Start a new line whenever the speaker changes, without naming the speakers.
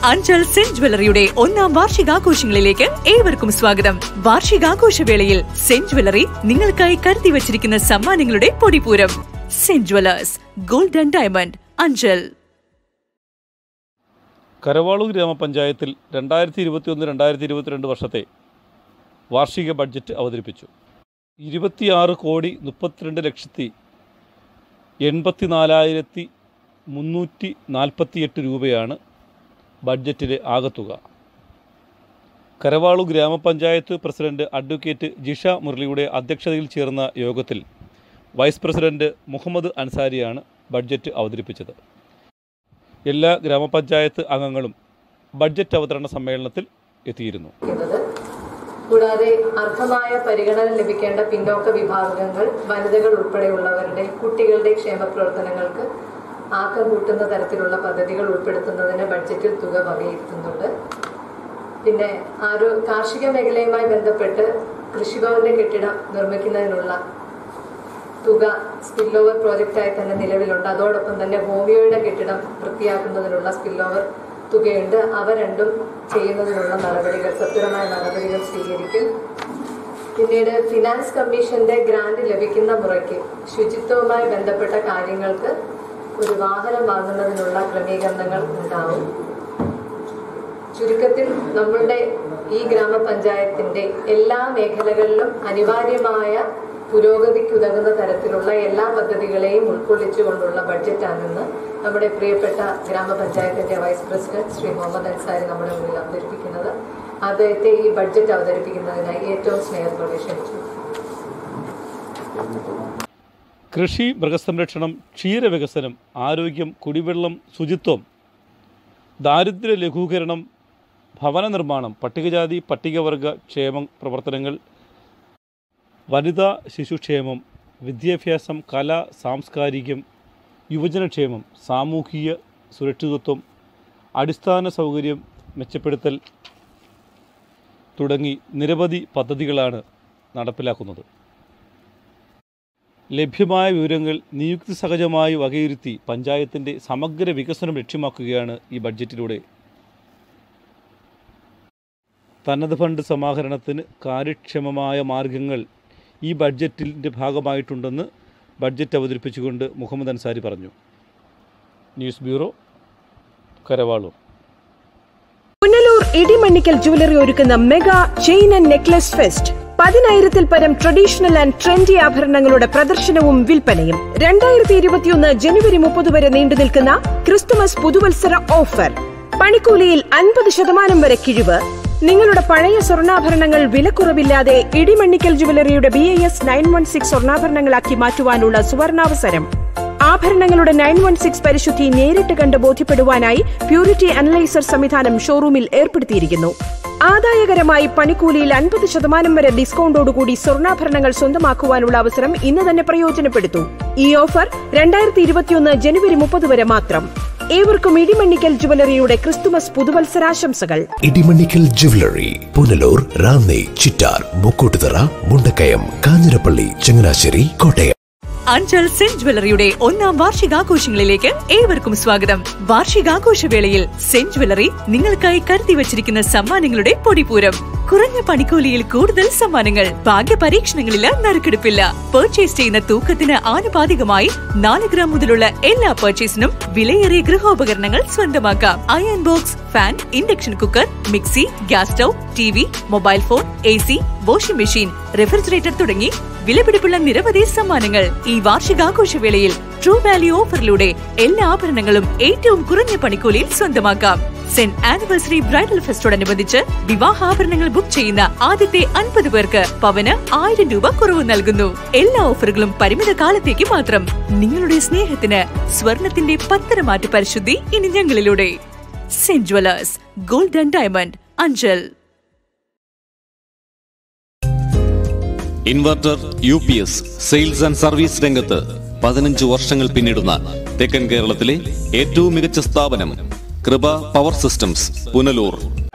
Anchal Saint ജ്വല്ലറിയുടെ ഒന്നാം വാർഷികാഘോഷങ്ങളിലേക്ക് ഏവർക്കും സ്വാഗതം വാർഷികാഘോഷവേളയിൽ സെന്റ് ജ്വല്ലറി നിങ്ങൾക്കായി കരുതി വച്ചിരിക്കുന്ന സമ്മാനങ്ങളുടെ പൊടിപൂരം Saint jewellers gold and diamond Anchal
Karavaloor ഗ്രാമപഞ്ചായത്തിൽ രണ്ടായിരത്തി ഇരുപത്തിയൊന്ന് രണ്ടായിരത്തി ഇരുപത്തിരണ്ട് വർഷത്തെ വാർഷിക ബഡ്ജറ്റ് അവതരിപ്പിച്ചു ഇരുപത്തിയാറ് കോടി മുപ്പത്തിരണ്ട് ലക്ഷത്തി എൺപത്തി നാലായിരത്തി മുന്നൂറ്റി നാൽപ്പത്തിയെട്ട് രൂപയാണ് ബഡ്ജറ്റിലെ ആകത്തുക കരവാളു ഗ്രാമപഞ്ചായത്ത് പ്രസിഡന്റ് അഡ്വക്കേറ്റ് ജിഷ മുരളിയുടെ അധ്യക്ഷതയിൽ ചേർന്ന യോഗത്തിൽ വൈസ് പ്രസിഡന്റ് മുഹമ്മദ് അൻസാരിയാണ് ബഡ്ജറ്റ് അവതരിപ്പിച്ചത് എല്ലാ ഗ്രാമപഞ്ചായത്ത് അംഗങ്ങളും ബഡ്ജറ്റ് അവതരണ സമ്മേളനത്തിൽ എത്തിയിരുന്നു
ലഭിക്കുന്നത് കൂടാതെ അർഹമായ പരിഗണന ലഭിക്കേണ്ട പിന്നോക്ക വിഭാഗങ്ങൾ വനിതകൾ ഉൾപ്പെടെയുള്ളവരുടെ കുട്ടികളുടെ ക്ഷേമ പ്രവർത്തനങ്ങൾക്ക് ആക്കം കൂട്ടുന്ന തരത്തിലുള്ള പദ്ധതികൾ ഉൾപ്പെടുത്തുന്നതിന് ബഡ്ജറ്റിൽ തുക വകയിരുത്തുന്നുണ്ട് പിന്നെ ആരോ കാർഷിക മേഖലയുമായി ബന്ധപ്പെട്ട് കൃഷിഭവന്റെ കെട്ടിടം നിർമ്മിക്കുന്നതിനുള്ള തുക സ്പിൽ ഓവർ പ്രോജക്റ്റായി തന്നെ നിലവിലുണ്ട് അതോടൊപ്പം തന്നെ ഹോമിയോയുടെ കെട്ടിടം വൃത്തിയാക്കുന്നതിനുള്ള സ്പിൽ ഓവർ തുകയുണ്ട് അവ രണ്ടും ചെയ്യുന്നതിനുള്ള നടപടികൾ സത്വരമായ നടപടികൾ സ്വീകരിക്കും പിന്നീട് ഫിനാൻസ് കമ്മീഷന്റെ ഗ്രാന്റ് ലഭിക്കുന്ന മുറയ്ക്ക് ശുചിത്വവുമായി ബന്ധപ്പെട്ട കാര്യങ്ങൾക്ക് ഒരു വാഹനം വാങ്ങുന്നതിനുള്ള ക്രമീകരണങ്ങൾ ഉണ്ടാവും ചുരുക്കത്തിൽ നമ്മളുടെ ഈ ഗ്രാമപഞ്ചായത്തിന്റെ എല്ലാ മേഖലകളിലും അനിവാര്യമായ പുരോഗതിക്കുതകുന്ന തരത്തിലുള്ള എല്ലാ പദ്ധതികളെയും ഉൾക്കൊള്ളിച്ചുകൊണ്ടുള്ള ബഡ്ജറ്റാണെന്ന് നമ്മുടെ പ്രിയപ്പെട്ട ഗ്രാമപഞ്ചായത്തിന്റെ വൈസ് പ്രസിഡന്റ് ശ്രീ മുഹമ്മദ് അൻസാരി നമ്മുടെ മുന്നിൽ അവതരിപ്പിക്കുന്നത് അദ്ദേഹത്തെ ഈ ബഡ്ജറ്റ് അവതരിപ്പിക്കുന്നതിനായി ഏറ്റവും സ്നേഹത്തോടെ ക്ഷണിച്ചു
കൃഷി മൃഗസംരക്ഷണം ക്ഷീരവികസനം ആരോഗ്യം കുടിവെള്ളം ശുചിത്വം ദാരിദ്ര്യ ലഘൂകരണം ഭവന നിർമ്മാണം പട്ടികജാതി പട്ടികവർഗ ക്ഷേമ പ്രവർത്തനങ്ങൾ വനിതാ ശിശുക്ഷേമം വിദ്യാഭ്യാസം കല സാംസ്കാരികം യുവജനക്ഷേമം സാമൂഹിക സുരക്ഷിതത്വം അടിസ്ഥാന സൗകര്യം മെച്ചപ്പെടുത്തൽ തുടങ്ങി നിരവധി പദ്ധതികളാണ് നടപ്പിലാക്കുന്നത് ലഭ്യമായ വിവരങ്ങൾ നിയുക്തി സഹജമായി വകയിരുത്തി പഞ്ചായത്തിൻ്റെ സമഗ്ര വികസനം ലക്ഷ്യമാക്കുകയാണ് ഈ ബഡ്ജറ്റിലൂടെ തനത് ഫണ്ട് സമാഹരണത്തിന് കാര്യക്ഷമമായ മാർഗങ്ങൾ ഈ ബഡ്ജറ്റിൻ്റെ ഭാഗമായിട്ടുണ്ടെന്ന് ബഡ്ജറ്റ് അവതരിപ്പിച്ചുകൊണ്ട് മുഹമ്മദ് അൻസാരി പറഞ്ഞു news bureau Karavaloor
Punalur Idimannikkal jewellery ഒരുക്കുന്ന mega chain and necklace fest പതിനായിരത്തിൽ പരം ട്രഡീഷണൽ ആൻഡ് ട്രെൻഡി ആഭരണങ്ങളുടെ പ്രദർശനവും വിൽപ്പനയും രണ്ടായിരത്തി ഇരുപത്തിയൊന്ന് ജനുവരി മുപ്പത് വരെ നീണ്ടു നിൽക്കുന്ന ക്രിസ്തുമസ് പുതുവത്സര ഓഫർ പണിക്കൂലിയിൽ അൻപത് ശതമാനം വരെ കിഴിവ് നിങ്ങളുടെ പഴയ സ്വർണ്ണാഭരണങ്ങൾ വിലക്കുറവില്ലാതെ ഇടിമണ്ണിക്കൽ ജുവലറിയുടെ B I S nine one six സ്വർണ്ണാഭരണങ്ങളാക്കി മാറ്റുവാനുള്ള സുവർണാവസരം ആഭരണങ്ങളുടെ നയൻ വൺ സിക്സ് പരിശുദ്ധി നേരിട്ട് കണ്ട് ബോധ്യപ്പെടുവാനായി പ്യൂരിറ്റി അനലൈസർ സംവിധാനം ഷോറൂമിൽ ഏർപ്പെടുത്തിയിരിക്കുന്നു ആദായകരമായി പണിക്കൂലിയിൽ അൻപത് ശതമാനം വരെ ഡിസ്കൗണ്ടോടുകൂടി സ്വർണ്ണാഭരണങ്ങൾ സ്വന്തമാക്കുവാനുള്ള അവസരം ഇന്ന് തന്നെ പ്രയോജനപ്പെടുത്തൂ ഈ ഓഫർ രണ്ടായിരത്തി ഇരുപത്തിയൊന്ന് ജനുവരി മുപ്പത് വരെ മാത്രം ഏവർക്കും ഇടിമണ്ണിക്കൽ ജുവലറിയുടെ ക്രിസ്തുമസ് പുതുവത്സരാശംസകൾ
ഇടിമണ്ണിക്കൽ ജുവലറി പുനലൂർ റാന്നി ചിറ്റാർ മുക്കൂട്ടുതറ മുണ്ടക്കയം കാഞ്ഞിരപ്പള്ളി ചങ്ങനാശ്ശേരി കോട്ടയം
അഞ്ചൽ സെന്റ് ജ്വല്ലറിയുടെ ഒന്നാം വാർഷികാഘോഷങ്ങളിലേക്ക് ഏവർക്കും സ്വാഗതം വാർഷികാഘോഷവേളയിൽ സെന്റ് ജ്വല്ലറി നിങ്ങൾക്കായി കരുതി വച്ചിരിക്കുന്ന സമ്മാനങ്ങളുടെ പൊടിപൂരം കുറഞ്ഞ പണിക്കൂലിയിൽ കൂടുതൽ സമ്മാനങ്ങൾ ഭാഗ്യ പരീക്ഷണങ്ങളില്ല നറുക്കെടുപ്പില്ല പർച്ചേസ് ചെയ്യുന്ന തൂക്കത്തിന് ആനുപാതികമായി നാല് ഗ്രാം മുതലുള്ള എല്ലാ പർച്ചേസിനും വിലയേറിയ ഗൃഹോപകരണങ്ങൾ സ്വന്തമാക്കാം iron box fan induction cooker mixie gas stove T V mobile phone A C washing machine refrigerator തുടങ്ങി വിലപിടിപ്പുള്ള നിരവധി സമ്മാനങ്ങൾ ഈ വാർഷികാഘോഷവേളയിൽ ട്രൂ വാല്യൂ ഓഫറിലൂടെ എല്ലാ ആഭരണങ്ങളും ഏറ്റവും കുറഞ്ഞ പണിക്കൂലിയിൽ സ്വന്തമാക്കാം സെന്റ് ആനിവേഴ്സറി ബ്രൈഡൽ ഫെസ്റ്റോടനുബന്ധിച്ച് വിവാഹാഭരണങ്ങൾ ബുക്ക് ചെയ്യുന്ന ആദ്യത്തെ അൻപത് പേർക്ക് പവന് ആയിരം രൂപ കുറവ് നൽകുന്നു എല്ലാ ഓഫറുകളും പരിമിത കാലത്തേക്ക് മാത്രം നിങ്ങളുടെ സ്നേഹത്തിന് സ്വർണത്തിന്റെ പത്തരമാറ്റ് പരിശുദ്ധി ഇനി ഞങ്ങളിലൂടെ Saint jewellers gold and diamond Anchal
inverter U P S sales and service രംഗത്ത് പതിനഞ്ച് വർഷങ്ങൾ പിന്നിടുന്ന തെക്കൻ കേരളത്തിലെ ഏറ്റവും മികച്ച സ്ഥാപനം കൃപ പവർ സിസ്റ്റംസ് പുനലൂർ